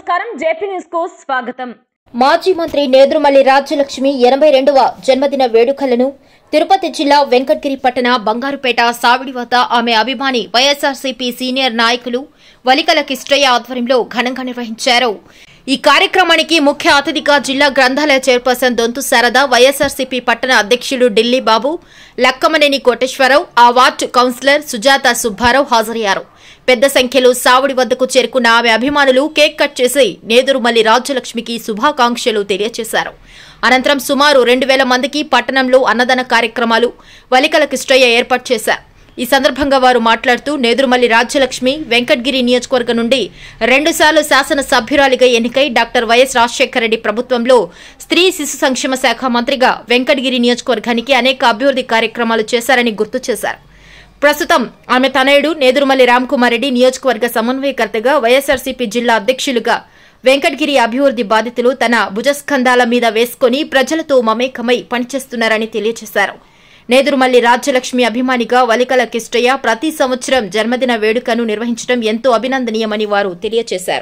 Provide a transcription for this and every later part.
నమస్కారం JP news కు స్వాగతం మాజీ మంత్రి నేదురుమల్లి రాజ్యలక్ష్మి ఎనభై రెండవ జన్మదిన వేడుకలను తిరుపతి జిల్లా వెంకటగిరి పట్టణ బంగారుపేట సావిడి వద్ద ఆమె అభిమాని వైఎస్ఆర్సీపీ సీనియర్ నాయకులు వలికల కిష్టయ్య ఆధ్వర్యంలో ఘనంగా నిర్వహించారు ఈ కార్యక్రమానికి ముఖ్య అతిథిగా జిల్లా గ్రంథాలయ చైర్పర్సన్ దొంతు శారద వైఎస్ఆర్సీపీ పట్టణ అధ్యక్షులు ఢిల్లీ బాబు లక్కమనేని కోటేశ్వరరావు ఆ వార్డు కౌన్సిలర్ సుజాత సుబ్బారావు హాజరయ్యారు పెద్ద సంఖ్యలో సావుడి వద్దకు చేరుకున్న ఆమె అభిమానులు కేక్ కట్ చేసి నేదురుమల్లి రాజ్యలక్ష్మికి శుభాకాంక్షలు తెలియజేశారు అనంతరం సుమారు రెండు వేల మందికి పట్టణంలో అన్నదాన కార్యక్రమాలు వలికల కిష్టయ్య ఏర్పాటు చేశారు ఈ సందర్భంగా వారు మాట్లాడుతూ నేదురుమల్లి రాజ్యలక్ష్మి వెంకటగిరి నియోజకవర్గం నుండి రెండుసార్లు శాసన సభ్యురాలిగా ఎన్నికై డాక్టర్ వైఎస్ రాజశేఖర రెడ్డి ప్రభుత్వంలో స్త్రీ శిశు సంక్షేమ శాఖ మంత్రిగా వెంకటగిరి నియోజకవర్గానికి అనేక అభివృద్ధి కార్యక్రమాలు చేశారని గుర్తు చేశారు ప్రస్తుతం ఆమె తనయుడు నేదురుమల్లి రామ్కుమార్ రెడ్డి నియోజకవర్గ సమన్వయకర్తగా వైఎస్ఆర్సీపీ జిల్లా అధ్యక్షులుగా వెంకటగిరి అభివృద్ధి బాధితులు తన భుజస్కంధాల మీద వేసుకుని ప్రజలతో మమేకమై పనిచేస్తున్నారని తెలియజేశారు నేదురుమల్లి రాజ్యలక్ష్మి అభిమానిగా వలికల కిష్టయ్య ప్రతి సంవత్సరం జన్మదిన వేడుకను నిర్వహించడం ఎంతో అభినందనీయమని వారు తెలియజేశారు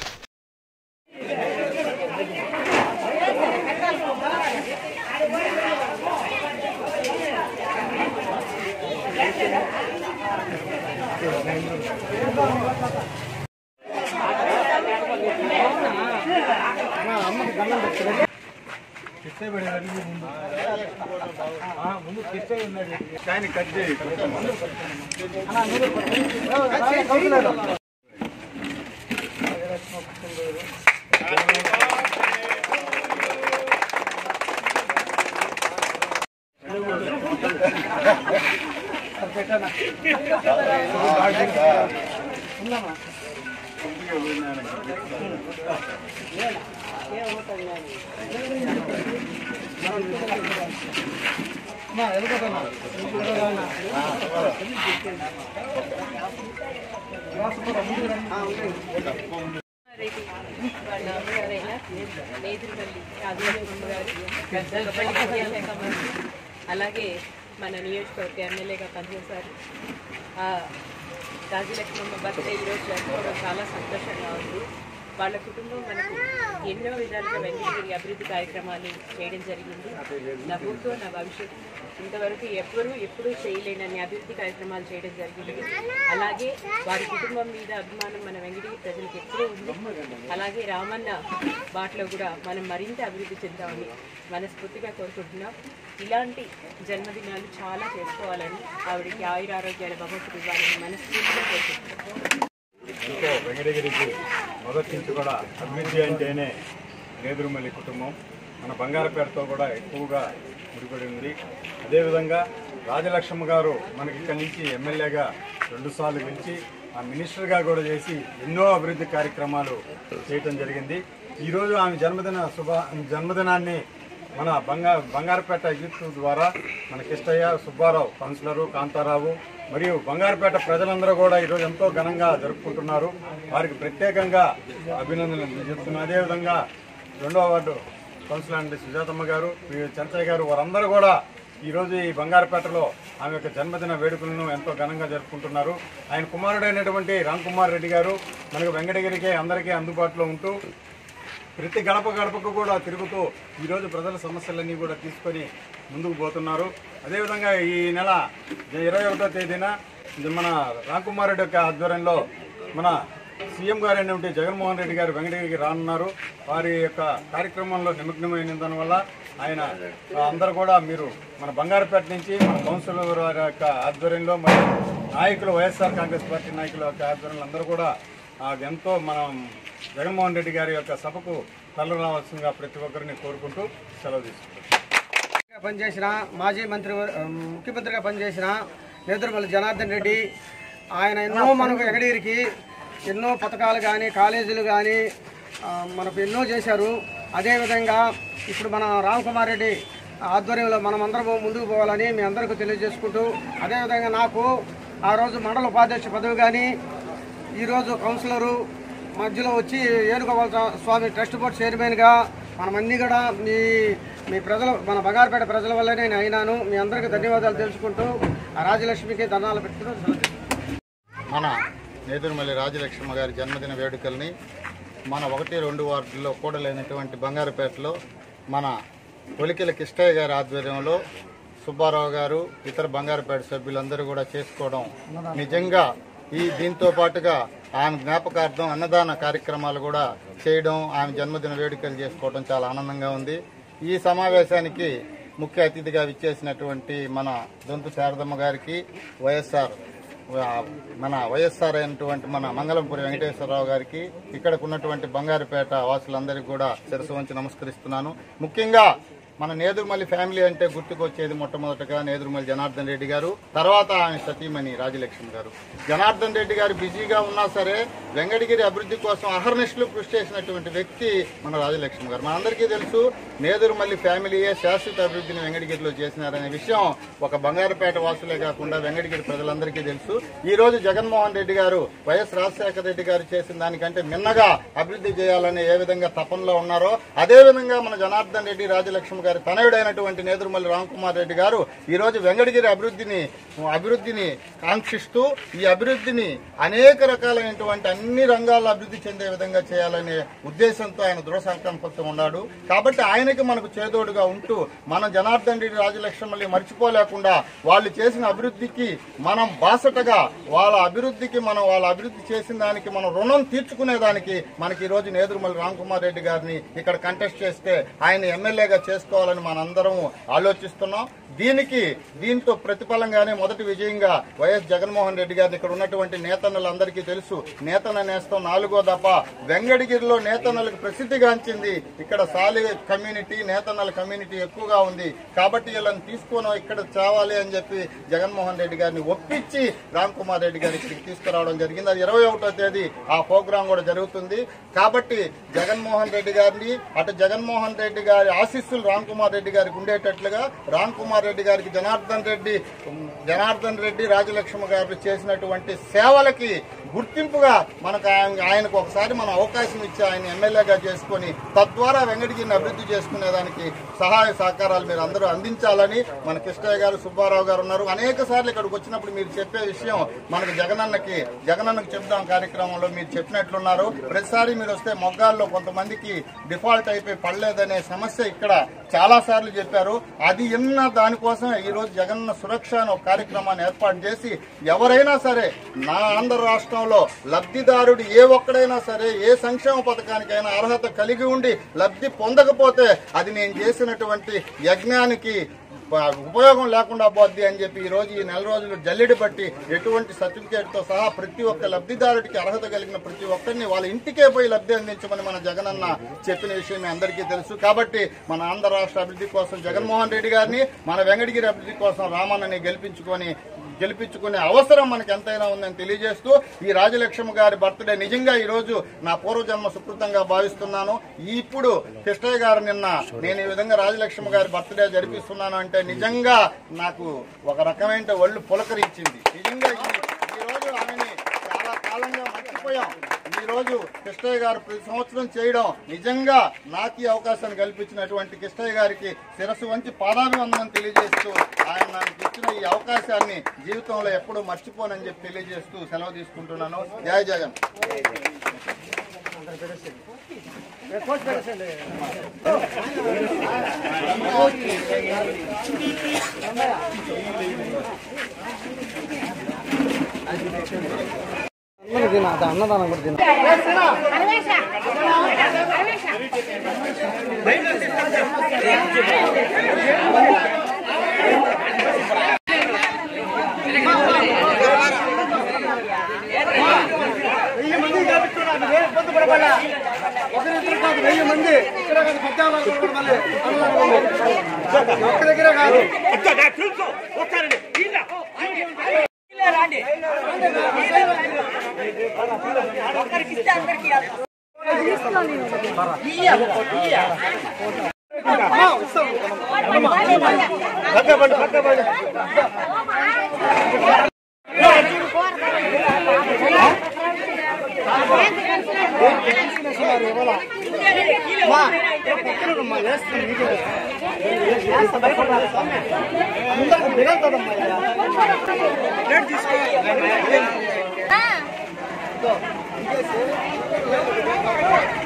ముందు కిస్తే ఉన్నాడు కానీ కట్ చేయి వాళ్ళ అమ్మగారైన నేదురుమల్లి రాజలక్ష్మి గారు గద్దలపల్లి విద్యాశాఖ మంత్రి అలాగే మన నియోజకవర్గ ఎమ్మెల్యేగా పనిచేశారు ఆ, రాజలక్ష్మమ్మ బర్త్డే ఈరోజు జరుపుకోవడం చాలా సంతోషంగా ఉంది వాళ్ళ కుటుంబం మనకు ఎన్నో విధాలుగా వెంకటగిరి అభివృద్ధి కార్యక్రమాలు చేయడం జరిగింది నా భూతో నా భవిష్యత్తు ఇంతవరకు ఎవ్వరూ ఎప్పుడూ చేయలేనన్ని అభివృద్ధి కార్యక్రమాలు చేయడం జరిగింది అలాగే వారి కుటుంబం మీద అభిమానం మన వెంకటగిరి ప్రజలకు ఎప్పుడూ ఉంది అలాగే రామన్న బాటలో కూడా మనం మరింత అభివృద్ధి చెందామని మనస్ఫూర్తిగా కోరుకుంటున్నాం ఇలాంటి జన్మదినాలు చాలా చేసుకోవాలని ఆవిడకి ఆయుర ఆరోగ్యాల భగవంతుడు ఇవ్వాలని మనస్ఫూర్తిగా కోరుకుంటున్నాం ఇంకో వెంకటగిరికి మొదటి నుంచి కూడా అభివృద్ధి అంటేనే నేదురుమల్లి కుటుంబం మన బంగారపేటతో కూడా ఎక్కువగా ముడిపడి ఉంది అదేవిధంగా రాజలక్ష్మ గారు మనకి ఇక్కడి నుంచి ఎమ్మెల్యేగా రెండుసార్లు గెలిచి ఆ మినిస్టర్గా కూడా చేసి ఎన్నో అభివృద్ధి కార్యక్రమాలు చేయటం జరిగింది ఈరోజు ఆమె జన్మదిన శుభ జన్మదినాన్ని మన బంగా బంగారపేట యూత్ ద్వారా మన కిష్టయ్య సుబ్బారావు కౌన్సిలరు కాంతారావు మరియు బంగారపేట ప్రజలందరూ కూడా ఈరోజు ఎంతో ఘనంగా జరుపుకుంటున్నారు వారికి ప్రత్యేకంగా అభినందనలు చెప్తున్నాను అదేవిధంగా రెండవ వార్డు కౌన్సిలర్ అండి సుజాతమ్మ గారు పి. చంచయ్య గారు వారందరూ కూడా ఈరోజు ఈ బంగారపేటలో ఆమె యొక్క జన్మదిన వేడుకలను ఎంతో ఘనంగా జరుపుకుంటున్నారు ఆయన కుమారుడైనటువంటి రామ్ కుమార్ రెడ్డి గారు మనకు వెంకటగిరికి అందరికీ అందుబాటులో ఉంటూ ప్రతి గడప గడపకు కూడా తిరుగుతూ ఈరోజు ప్రజల సమస్యలన్నీ కూడా తీసుకొని ముందుకు పోతున్నారు అదేవిధంగా ఈ నెల ఇరవై ఒకటో తేదీన ఇది మన రామ్కుమార్ రెడ్డి యొక్క ఆధ్వర్యంలో మన సీఎం గారు అయినటువంటి జగన్మోహన్ రెడ్డి గారు వెంకటగిరికి రానున్నారు వారి యొక్క కార్యక్రమంలో నిమగ్నమైన దానివల్ల ఆయన అందరూ కూడా మీరు మన బంగారపేట నుంచి మన కౌన్సిలర్ వారి యొక్క ఆధ్వర్యంలో మరియు నాయకులు వైఎస్ఆర్ కాంగ్రెస్ పార్టీ నాయకుల యొక్క ఆధ్వర్యంలో అందరూ కూడా ఆ, ఎంతో మనం జగన్మోహన్ రెడ్డి గారి యొక్క సభకు తరలి రావాల్సిందిగా ప్రతి ఒక్కరిని కోరుకుంటూ సెలవు తీసుకుంటాం గా పనిచేసిన మాజీ మంత్రి ముఖ్యమంత్రిగా పనిచేసిన నేదురుమల్లి జనార్దన్ రెడ్డి ఆయన ఎన్నో మనకు ఎగడీరికి ఎన్నో పథకాలు కానీ కాలేజీలు కానీ ఆ, మనకు ఎన్నో చేశారు అదేవిధంగా ఇప్పుడు మన రామకుమార్ రెడ్డి ఆధ్వర్యంలో మనం అందరం ముందుకు పోవాలని మీ అందరికీ తెలియజేసుకుంటూ అదేవిధంగా నాకు ఆ రోజు మండల ఉపాధ్యక్ష పదవి కానీ ఈరోజు కౌన్సిలరు మధ్యలో వచ్చి ఏనుగోపాల స్వామి ట్రస్ట్ బోర్డ్ చైర్మన్గా మనమన్నీ కూడా మీ మీ ప్రజల మన బంగారుపేట ప్రజల వల్లనే నేను అయినాను మీ అందరికీ ధన్యవాదాలు తెలుసుకుంటూ ఆ రాజలక్ష్మికి ధనాలు పెట్టుకుంటూ సెలవు తీసుకుంటాను. మన నేదురుమల్లి రాజలక్ష్మ గారి జన్మదిన వేడుకల్ని మన ఒకటి రెండు వార్డుల్లో కూడలేనటువంటి బంగారుపేటలో మన ఒలికెల కిష్టయ్య గారి ఆధ్వర్యంలో సుబ్బారావు గారు ఇతర బంగారుపేట సభ్యులందరూ కూడా చేసుకోవడం నిజంగా ఈ దీంతో పాటుగా ఆమె జ్ఞాపకార్థం అన్నదాన కార్యక్రమాలు కూడా చేయడం ఆమె జన్మదిన వేడుకలు చేసుకోవడం చాలా ఆనందంగా ఉంది ఈ సమావేశానికి ముఖ్య అతిథిగా విచ్చేసినటువంటి మన దొంతు శారదమ్మ గారికి వైఎస్ఆర్ ఆ, మన వైఎస్ఆర్ అయినటువంటి మన మంగళంపురి వెంకటేశ్వరరావు గారికి ఇక్కడకు ఉన్నటువంటి బంగారుపేట వాసులందరికీ కూడా శిరసు వంచి నమస్కరిస్తున్నాను ముఖ్యంగా మన నేదురుమల్లి ఫ్యామిలీ అంటే గుర్తుకొచ్చేది మొట్టమొదటగా నేదురుమల్లి జనార్దన్ రెడ్డి గారు తర్వాత ఆయన సతీమణి రాజలక్ష్మి గారు జనార్దన్ రెడ్డి గారు బిజీగా ఉన్నా సరే వెంకటగిరి అభివృద్ధి కోసం అహర్నిశలు కృషి చేసినటువంటి వ్యక్తి మన రాజలక్ష్మి గారు మనందరికీ తెలుసు నేదురుమల్లి ఫ్యామిలీయే శాశ్వత అభివృద్ధిని వెంకటగిరిలో చేసినారనే విషయం ఒక బంగారుపేట వాసులే కాకుండా వెంకటగిరి ప్రజలందరికీ తెలుసు ఈ రోజు జగన్మోహన్ రెడ్డి గారు వైఎస్ రాజశేఖర రెడ్డి గారు చేసిన దానికంటే మిన్నగా అభివృద్ధి చేయాలని ఏ విధంగా తపనలో ఉన్నారో అదే విధంగా మన జనార్దన్ రెడ్డి రాజలక్ష్మి గారి తనయుడైనటువంటి నేదురుమల్లి రామ్కుమార్ రెడ్డి గారు ఈ రోజు వెంకటగిరి అభివృద్ధిని అభివృద్ధిని కాంక్షిస్తూ ఈ అభివృద్ధిని అనేక రకాలైనటువంటి అన్ని రంగాల్లో అభివృద్ధి చెందే విధంగా చేయాలనే ఉద్దేశంతో ఆయన దృఢ సంకల్పంతో ఉన్నాడు కాబట్టి ఆయనకి మనకు చేదోడుగా ఉంటూ మన జనార్దన్ రెడ్డి రాజలక్ష్మల్ని మర్చిపోలేకుండా వాళ్ళు చేసిన అభివృద్ధికి మనం బాసటగా వాళ్ళ అభివృద్ధికి మనం వాళ్ళ అభివృద్ధి చేసిన దానికి మనం రుణం తీర్చుకునేదానికి మనకి ఈ రోజు నేదురుమల్లి రామ్కుమార్ రెడ్డి గారిని ఇక్కడ కంటెస్ట్ చేస్తే ఆయన ఎమ్మెల్యేగా చేసుకోవాలని మనందరం ఆలోచిస్తున్నాం దీనికి దీంతో ప్రతిఫలంగానే మొదటి విజయంగా వైఎస్ జగన్మోహన్ రెడ్డి గారిని ఇక్కడ ఉన్నటువంటి నేతన్నలందరికీ తెలుసు నేతన్న నేస్తం నాలుగో దఫ వెంగడగిరిలో నేతన్నలకు ప్రసిద్ధిగాంచింది ఇక్కడ సాలి కమ్యూనిటీ నేతన్నల కమ్యూనిటీ ఎక్కువగా ఉంది కాబట్టి వీళ్ళని తీసుకొని ఇక్కడ చావాలి అని చెప్పి జగన్మోహన్ రెడ్డి గారిని ఒప్పించి రామ్ కుమార్ రెడ్డి గారి ఇక్కడికి తీసుకురావడం జరిగింది అది ఇరవై ఒకటో తేదీ ఆ ప్రోగ్రాం కూడా జరుగుతుంది కాబట్టి జగన్మోహన్ రెడ్డి గారిని అటు జగన్మోహన్ రెడ్డి గారి ఆశీస్సులు రామ్ కుమార్ రెడ్డి గారికి ఉండేటట్లుగా రామ్ కుమార్ రెడ్డి గారికి జనార్దన్ రెడ్డి జనార్దన్ రెడ్డి రాజలక్ష్మి గారు చేసినటువంటి సేవలకి గుర్తింపుగా మనకు ఆయన- ఆయనకు ఒకసారి మనం అవకాశం ఇచ్చి ఆయన ఎమ్మెల్యేగా చేసుకొని తద్వారా వెంకటగిరిని అభివృద్ధి చేసుకునేదానికి సహాయ సహకారాలు మీరు అందరూ అందించాలని మన కృష్ణయ్య గారు సుబ్బారావు గారు ఉన్నారు అనేక సార్లు ఇక్కడికి వచ్చినప్పుడు మీరు చెప్పే విషయం మనకు జగనన్నకి జగనన్నకు చెప్దాం కార్యక్రమంలో మీరు చెప్పినట్లున్నారు ప్రతిసారి మీరు వస్తే మొగ్గాల్లో కొంతమందికి డిఫాల్ట్ అయిపోయి పడలేదనే సమస్య ఇక్కడ చాలా సార్లు చెప్పారు అది ఎన్న దానికోసం ఈ రోజు జగనన్న సురక్ష అనే ఒక కార్యక్రమాన్ని ఏర్పాటు చేసి ఎవరైనా సరే నా ఆంధ్ర రాష్ట్రంలో లబ్ధిదారుడు ఏ ఒక్కడైనా సరే ఏ సంక్షేమ పథకానికైనా అర్హత కలిగి ఉండి లబ్ధి పొందకపోతే అది నేను చేసినటువంటి యజ్ఞానికి ప- ఉపయోగం లేకుండా పోద్ది అని చెప్పి ఈ రోజు ఈ నెల రోజులు జల్లెడి బట్టి ఎటువంటి సర్టిఫికేట్ తో సహా ప్రతి ఒక్క లబ్ధిదారుడికి అర్హత కలిగిన ప్రతి ఒక్కరిని వాళ్ళ ఇంటికే పోయి లబ్ధి అందించమని మన జగనన్న చెప్పిన విషయం మీ అందరికీ తెలుసు కాబట్టి మన ఆంధ్ర రాష్ట్ర అభివృద్ధి కోసం జగన్మోహన్ రెడ్డి గారిని మన వెంకటగిరి అభివృద్ధి కోసం రామన్నని గెలిపించుకొని గెలిపించుకునే అవసరం మనకు ఎంతైనా ఉందని తెలియజేస్తూ ఈ రాజలక్ష్మి గారి బర్త్డే నిజంగా ఈ రోజు నా పూర్వజన్మ సుకృతంగా భావిస్తున్నాను ఇప్పుడు కృష్ణయ్య గారు నిన్న నేను ఈ విధంగా రాజలక్ష్మి గారి బర్త్డే జరిపిస్తున్నాను అంటే నిజంగా నాకు ఒక రకమైన ఒళ్ళు పులకరించింది నిజంగా ఈ- ఈ రోజు ఆమెని చాలా కాలంగా మర్చిపోయాం ఈ రోజు కృష్ణయ్య గారు ప్రతి సంవత్సరం చేయడం నిజంగా నాకు ఈ అవకాశాన్ని కల్పించినటువంటి కృష్ణయ్య గారికి శిరస్సు వంచి పాదాభివందనం తెలియజేస్తూ ఆయన నాకు ఇచ్చిన ఈ అవకాశాన్ని జీవితంలో ఎప్పుడూ మర్చిపోనని చెప్పి తెలియజేస్తూ సెలవు తీసుకుంటున్నాను జయ జగన్ అన్నదానం కూడా తిన వెయ్యి మంది కాబట్టి వేరే ఇబ్బంది పడబడా ఒకరిద్దరు కాదు వెయ్యి మంది ఇక్కడ కాదు పెద్ద వాళ్ళు కూడా మళ్ళీ అన్నదానం ఉంది. ఒక్క దగ్గరే కాదు ఆ